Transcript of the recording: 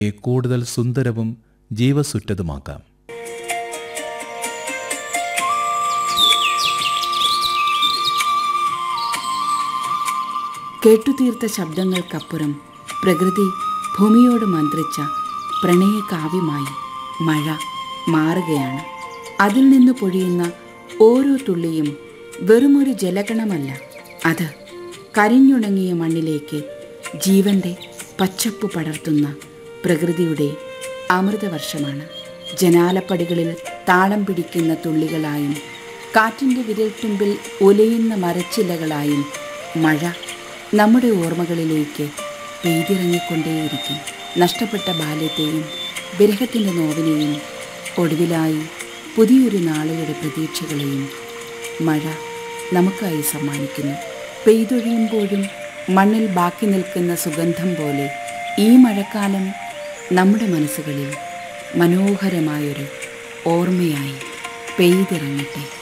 കൂടുതൽ സുന്ദരവും ജീവസുറ്റതുമാക്കാം കേട്ടുതീർത്ത ശബ്ദങ്ങൾക്കപ്പുറം പ്രകൃതി ഭൂമിയോട് മന്ത്രിച്ച പ്രണയകാവ്യമായി മഴ മാറുകയാണ് അതിൽ നിന്ന് പൊഴിയുന്ന ഓരോ തുള്ളിയും വെറുമൊരു ജലഗണമല്ല അത് കരിഞ്ഞുണങ്ങിയ മണ്ണിലേക്ക് ജീവന്റെ പച്ചപ്പ് പടർത്തുന്ന പ്രകൃതിയുടെ അമൃതവർഷമാണ് ജനാലപ്പടികളിൽ താളം പിടിക്കുന്ന തുള്ളികളായും കാറ്റിൻ്റെ വിരൽത്തുമ്പിൽ ഉലയുന്ന മരച്ചില്ലകളായും മഴ നമ്മുടെ ഓർമ്മകളിലേക്ക് പെയ്തിറങ്ങിക്കൊണ്ടേയിരിക്കും നഷ്ടപ്പെട്ട ബാല്യത്തെയും വിരഹത്തിൻ്റെ നോവിനെയും ഒടുവിലായി പുതിയൊരു നാളുകളുടെ പ്രതീക്ഷകളെയും മഴ നമുക്കായി സമ്മാനിക്കുന്നു പെയ്തൊഴിയുമ്പോഴും മണ്ണിൽ ബാക്കി നിൽക്കുന്ന സുഗന്ധം പോലെ ഈ മഴക്കാലം നമ്മുടെ മനസ്സുകളിൽ മനോഹരമായൊരു ഓർമ്മയായി പെയ്തിറങ്ങട്ടെ